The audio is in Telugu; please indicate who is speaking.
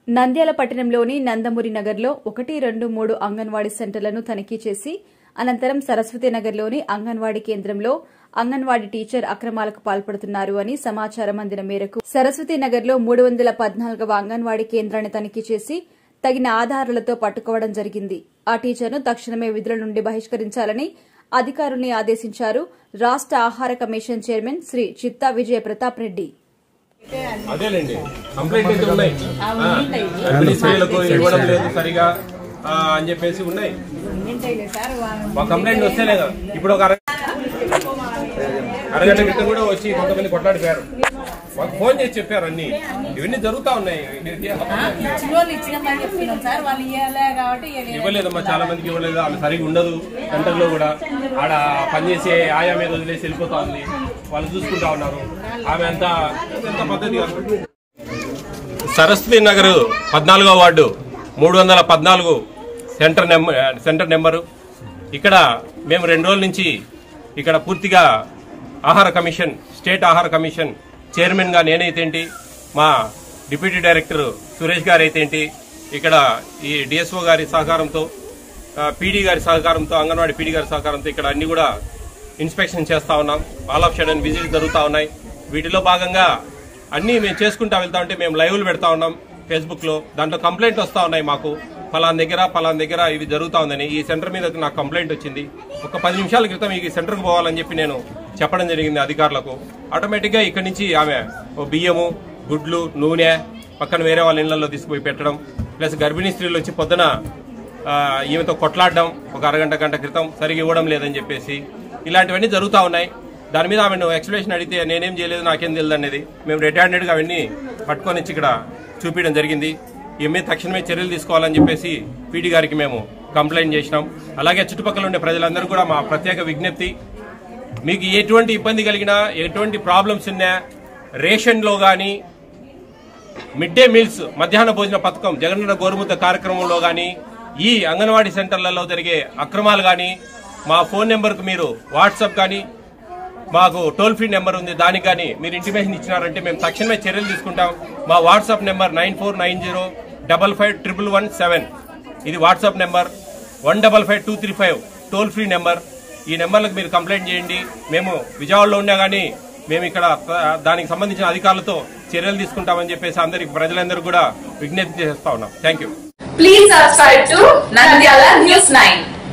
Speaker 1: నంద్యాల పట్టణంలోని నందమూరి నగర్లో ఒకటి రెండు మూడు అంగన్వాడీ సెంటర్లను తనిఖీ చేసి అనంతరం సరస్వతి నగర్లోని అంగన్వాడీ కేంద్రంలో అంగన్వాడీ టీచర్ అక్రమాలకు పాల్పడుతున్నారు అని సమాచారం అందిన మేరకు సరస్వతి నగర్లో మూడు వందల పద్నాలుగవ అంగన్వాడీ కేంద్రాన్ని తనిఖీ చేసి తగిన ఆధారాలతో పట్టుకోవడం జరిగింది ఆ టీచర్ను తక్షణమే విధుల నుండి బహిష్కరించాలని అధికారుల్ని ఆదేశించారు రాష్ట ఆహార కమిషన్ చైర్మన్ శ్రీ చిత్తా విజయ ప్రతాప్ రెడ్డి
Speaker 2: అదేలేండి కంప్లైంట్ అయితే ఉన్నాయి ఆ, గర్భిణీ స్త్రీలకు ఇవ్వడం లేదు సరిగా ఆ, అని చెప్పేసి ఉన్నాయి మా కంప్లైంట్ వస్తేనే కదా ఇప్పుడు ఒక అర- అరగంట క్రితం కూడా వచ్చి కొంతమంది కొట్లాడిపోయారు మాకు ఫోన్ చేసి చెప్పారు అన్ని ఇవన్నీ జరుగుతా ఉన్నాయి
Speaker 3: ఇచ్చిన వాళ్ళు ఇచ్చినామని చెప్తున్నాం సార్ వాళ్ళు ఇవ్వలే కాబట్టి ఇవ్వలేదు.
Speaker 2: ఇవ్వలేదమ్మా చాలా మందికి ఇవ్వలేదు ఆమె సరిగా ఉండదు సెంటర్ లో కూడా ఆడ పనిచేసే ఆయా మీద వదిలేసి వెళ్ళిపోతా ఉంది వాళ్ళు చూసుకుంటా ఉన్నారు ఆమె అంతా ఎంత పద్ధతి కాదు సరస్వతి నగర్ పద్నాలుగో వార్డు మూడు వందల పద్నాలుగు సెంటర్ నెంబర్ సెంటర్ నెంబరు ఇక్కడ మేము రెండు రోజుల నుంచి ఇక్కడ పూర్తిగా ఆహార కమిషన్ స్టేట్ ఆహార కమిషన్ చైర్మన్గా నేనైతేంటి మా డిప్యూటీ డైరెక్టర్ సురేష్ గారు అయితేంటి ఇక్కడ ఈ డిఎస్ఓ గారి సహకారంతో పీడీ గారి సహకారంతో అంగన్వాడీ పీడీ గారి సహకారంతో ఇక్కడ అన్ని కూడా ఇన్స్పెక్షన్ చేస్తా ఉన్నాం ఆల్ ఆఫ్ షడన్ విజిట్ జరుగుతూ ఉన్నాయి వీటిలో భాగంగా అన్ని మేము చేసుకుంటా వెళ్తా ఉంటే మేము లైవ్లు పెడతా ఉన్నాం ఫేస్బుక్ లో దాంట్లో కంప్లైంట్ వస్తా ఉన్నాయి మాకు పలానా దగ్గర పలానా దగ్గర ఇవి జరుగుతా ఉందని ఈ సెంటర్ మీద నాకు కంప్లైంట్ వచ్చింది ఒక పది నిమిషాల క్రితం ఈ సెంటర్కి పోవాలని చెప్పి నేను చెప్పడం జరిగింది అధికారులకు ఆటోమేటిక్ గా ఇక్కడి నుంచి ఆమె ఓ బియ్యము గుడ్లు నూనె పక్కన వేరే వాళ్ళ ఇళ్లలో తీసుకుపోయి పెట్టడం ప్లస్ గర్భిణీ స్త్రీలు వచ్చి పొద్దున ఆ, ఈమెతో కొట్లాడడం ఒక అరగంట గంట క్రితం సరిగా ఇవ్వడం లేదని చెప్పేసి ఇలాంటివన్నీ జరుగుతూ ఉన్నాయి దాని మీద ఆమెను ఎక్స్ప్లెనేషన్ అడిగితే నేనేం చేయలేదు నాకేం తెలియదు అనేది మేము రెడ్ హ్యాండెడ్గా అవన్నీ పట్టుకొని వచ్చి ఇక్కడ చూపించడం జరిగింది ఈ మీద తక్షణమే చర్యలు తీసుకోవాలని చెప్పేసి పీడీ గారికి మేము కంప్లైంట్ చేసినాం అలాగే చుట్టుపక్కల ఉండే ప్రజలందరూ కూడా మా ప్రత్యేక విజ్ఞప్తి మీకు ఎటువంటి ఇబ్బంది కలిగినా ఎటువంటి ప్రాబ్లమ్స్ ఉన్నా రేషన్లో కానీ మిడ్ డే మీల్స్ మధ్యాహ్న భోజన పథకం జగనన్న గోరుముద్ద కార్యక్రమంలో గాని ఈ అంగన్వాడీ సెంటర్లలో జరిగే అక్రమాలు గాని మా ఫోన్ నెంబర్కు మీరు వాట్సాప్ కానీ మాకు టోల్ ఫ్రీ నెంబర్ ఉంది దానికి కానీ మీరు ఇంటిమేషన్ ఇచ్చినారంటే మేము తక్షణమే చర్యలు తీసుకుంటాం మా WhatsApp number nine four nine zero double five triple one seven ఇది WhatsApp number one double five two three five toll free number ఈ నెంబర్లకు మీరు కంప్లైంట్ చేయండి మేము విజయవాడలో ఉన్నా కానీ మేము ఇక్కడ ఆ, దానికి సంబంధించిన అధికారులతో చర్యలు తీసుకుంటామని చెప్పేసి అందరికి ప్రజలందరూ కూడా విజ్ఞప్తి చేస్తా ఉన్నాం thank you
Speaker 4: Please subscribe to Nandyala News 9.